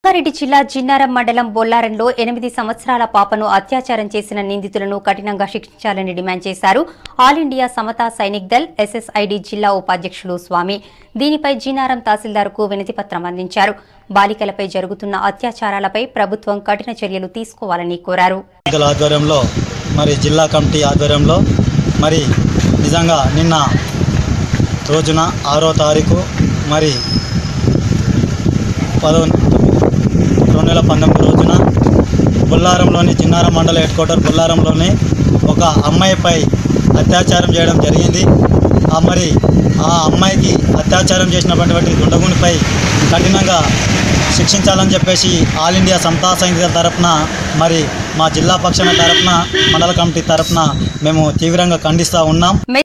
రంగారెడ్డి జిల్లా జిన్నారం మండలం బొల్లారంలో ఎనిమిది సంవత్సరాల పాపను అత్యాచారం చేసిన నిందితులను కఠినంగా శిక్షించాలని డిమాండ్ చేశారు all India Samata Sainik Dal SSID జిల్లా ఉపాధ్యక్షులు స్వామి దీనిపై జిన్నారం తహసీల్దార్కు వినతిపత్రం అందించారు బాలికలపై జరుగుతున్న అత్యాచారాలపై ప్రభుత్వం కఠిన చర్యలు తీసుకోవాలని కోరారు ఎన్నికల ఆధ్వర్యంలో మరి జిల్లా కమిటీ ఆధ్వర్యంలో మరి నిజంగా నిన్న రోజున ఆరో తారీఖు మరి పదో రెండు వేల పంతొమ్మిది రోజున బొల్లారంలోని చిన్నారం మండల హెడ్ క్వార్టర్ బొల్లారంలోని ఒక అమ్మాయిపై అత్యాచారం చేయడం జరిగింది ఆ మరి ఆ అమ్మాయికి అత్యాచారం చేసినటువంటి దుండగునిపై కఠినంగా శిక్షించాలని చెప్పేసి ఆల్ ఇండియా సమతా సైనికుల తరపున మరి మా జిల్లా పక్షాన తరపున మండల కమిటీ తరపున మేము తీవ్రంగా ఖండిస్తూ ఉన్నాం